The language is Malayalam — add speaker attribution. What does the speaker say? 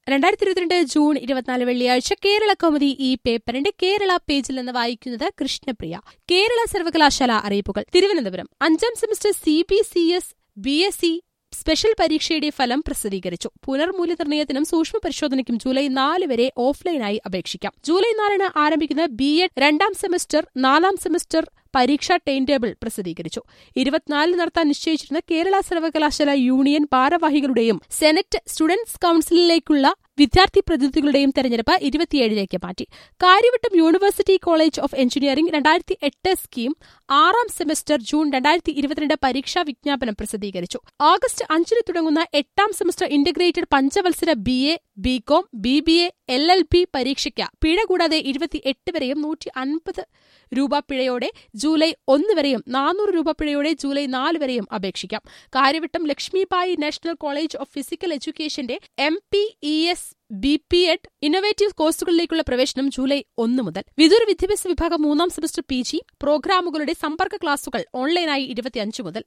Speaker 1: രണ്ടായിരത്തി ഇരുപത്തിരണ്ട് ജൂൺ ഇരുപത്തിനാല് വെള്ളിയാഴ്ച കേരള കൗമുദി ഈ പേപ്പറിന്റെ കേരള പേജിൽ നിന്ന് വായിക്കുന്നത് കൃഷ്ണപ്രിയ കേരള സർവകലാശാല അറിയിപ്പുകൾ തിരുവനന്തപുരം അഞ്ചാം semester C B C S B S C special പരീക്ഷയുടെ ഫലം പ്രസിദ്ധീകരിച്ചു പുനർമൂല്യനിർണ്ണയത്തിനും സൂക്ഷ്മ പരിശോധനയ്ക്കും ജൂലൈ നാല് വരെ ഓഫ്ലൈനായി അപേക്ഷിക്കാം ജൂലൈ നാലിന് ആരംഭിക്കുന്ന ബി എഡ് രണ്ടാം സെമസ്റ്റർ നാലാം സെമസ്റ്റർ പരീക്ഷാ ടൈം ടേബിൾ പ്രസിദ്ധീകരിച്ചു ഇരുപത്തിനാലിന് നടത്താൻ നിശ്ചയിച്ചിരുന്ന കേരള സർവകലാശാല യൂണിയൻ ഭാരവാഹികളുടെയും സെനറ്റ് സ്റ്റുഡന്റ്സ് കൌൺസിലിലേക്കുള്ള വിദ്യാർത്ഥി പ്രതിനിധികളുടെയും തെരഞ്ഞെടുപ്പ് ഇരുപത്തിയേഴിലേക്ക് മാറ്റി Kariavattom university college of engineering രണ്ടായിരത്തി എട്ട് സ്കീം ആറാം സെമസ്റ്റർ ജൂൺ രണ്ടായിരത്തി ഇരുപത്തിരണ്ട് പരീക്ഷാ വിജ്ഞാപനം പ്രസിദ്ധീകരിച്ചു ഓഗസ്റ്റ് അഞ്ചിന് തുടങ്ങുന്ന എട്ടാം സെമസ്റ്റർ ഇന്റഗ്രേറ്റഡ് പഞ്ചവത്സര B A BCom B B A L L B പരീക്ഷയ്ക്ക് പിഴ കൂടാതെ ഇരുപത്തിയെട്ട് വരെയും നൂറ്റി അൻപത് രൂപ പിഴയോടെ ജൂലൈ ഒന്ന് വരെയും നാനൂറ് രൂപ പിഴയോടെ ജൂലൈ നാല് വരെയും അപേക്ഷിക്കാം Kariavattom Lakshmibai national college of physical എഡ്യൂക്കേഷന്റെ M P E S B P Ed innovative കോഴ്സുകളിലേക്കുള്ള പ്രവേശനം ജൂലൈ ഒന്ന് മുതൽ വിദൂര വിദ്യാഭ്യാസ വിഭാഗം മൂന്നാം സെമസ്റ്റർ പി ജി പ്രോഗ്രാമുകളുടെ സമ്പർക്ക ക്ലാസുകൾ ഓൺലൈനായി ഇരുപത്തിയഞ്ച് മുതൽ